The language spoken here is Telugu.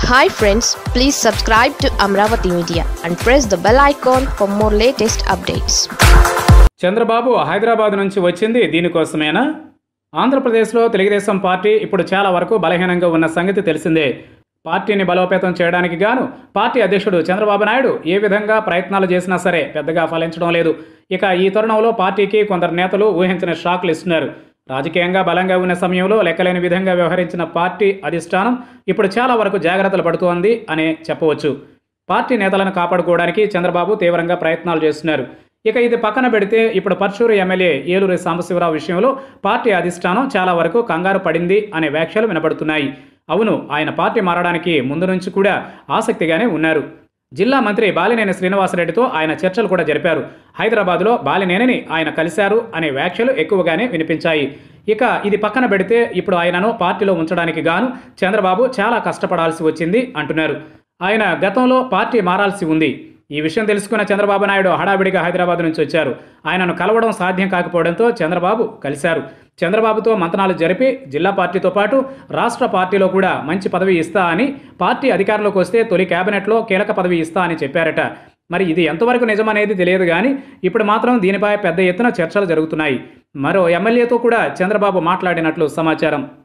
hi friends please subscribe to Amaravati media and press the bell icon for more latest updates Chandrababu Hyderabad నుంచి వచ్చింది దీనికోసమేనా ఆంధ్రప్రదేశ్లో తెలుగుదేశం పార్టీ ఇప్పుడు చాలా వరకు బలహీనంగా ఉన్న సంగతి తెలిసిందే పార్టీని బలోపేతం చేయడానికి గాను పార్టీ అధ్యక్షుడు చంద్రబాబు నాయుడు ఏ విధంగా ప్రయత్నాలు చేసినా సరే పెద్దగా ఫలించడం లేదు ఇక ఈ తరుణంలో పార్టీకి కొందరు నేతలు ఊహించిన షాక్లు ఇస్తున్నారు రాజకీయంగా బలంగా ఉన్న సమయంలో లెక్కలేని విధంగా వ్యవహరించిన పార్టీ అధిష్టానం ఇప్పుడు చాలా వరకు జాగ్రత్తలు పడుతోంది అనే చెప్పవచ్చు పార్టీ నేతలను కాపాడుకోవడానికి చంద్రబాబు తీవ్రంగా ప్రయత్నాలు చేస్తున్నారు ఇక ఇది పక్కన పెడితే ఇప్పుడు పర్చూరు ఎమ్మెల్యే ఏలూరి సాంబశివరావు విషయంలో పార్టీ అధిష్టానం చాలా వరకు కంగారు పడింది అనే వ్యాఖ్యలు వినబడుతున్నాయి అవును ఆయన పార్టీ మారడానికి ముందు నుంచి కూడా ఆసక్తిగానే ఉన్నారు జిల్లా మంత్రి బాలినేని శ్రీనివాసరెడ్డితో ఆయన చర్చలు కూడా జరిపారు హైదరాబాద్లో బాలినేనిని ఆయన కలిశారు అనే వ్యాఖ్యలు ఎక్కువగానే వినిపించాయి ఇక ఇది పక్కన పెడితే ఇప్పుడు ఆయనను పార్టీలో ఉంచడానికి గాను చంద్రబాబు చాలా కష్టపడాల్సి వచ్చింది అంటున్నారు ఆయన గతంలో పార్టీ మారాల్సి ఉంది ఈ విషయం తెలుసుకున్న చంద్రబాబు నాయుడు హడావిడిగా హైదరాబాద్ నుంచి వచ్చారు ఆయనను కలవడం సాధ్యం కాకపోవడంతో చంద్రబాబు కలిశారు చంద్రబాబుతో మంతనాలు జరిపి జిల్లా పార్టీతో పాటు రాష్ట్ర పార్టీలో కూడా మంచి పదవి ఇస్తా అని పార్టీ అధికారంలోకి వస్తే తొలి కేబినెట్లో కీలక పదవి ఇస్తా అని చెప్పారట మరి ఇది ఎంతవరకు నిజమనేది తెలియదు కానీ ఇప్పుడు మాత్రం దీనిపై పెద్ద ఎత్తున చర్చలు జరుగుతున్నాయి మరో ఎమ్మెల్యేతో కూడా చంద్రబాబు మాట్లాడినట్లు సమాచారం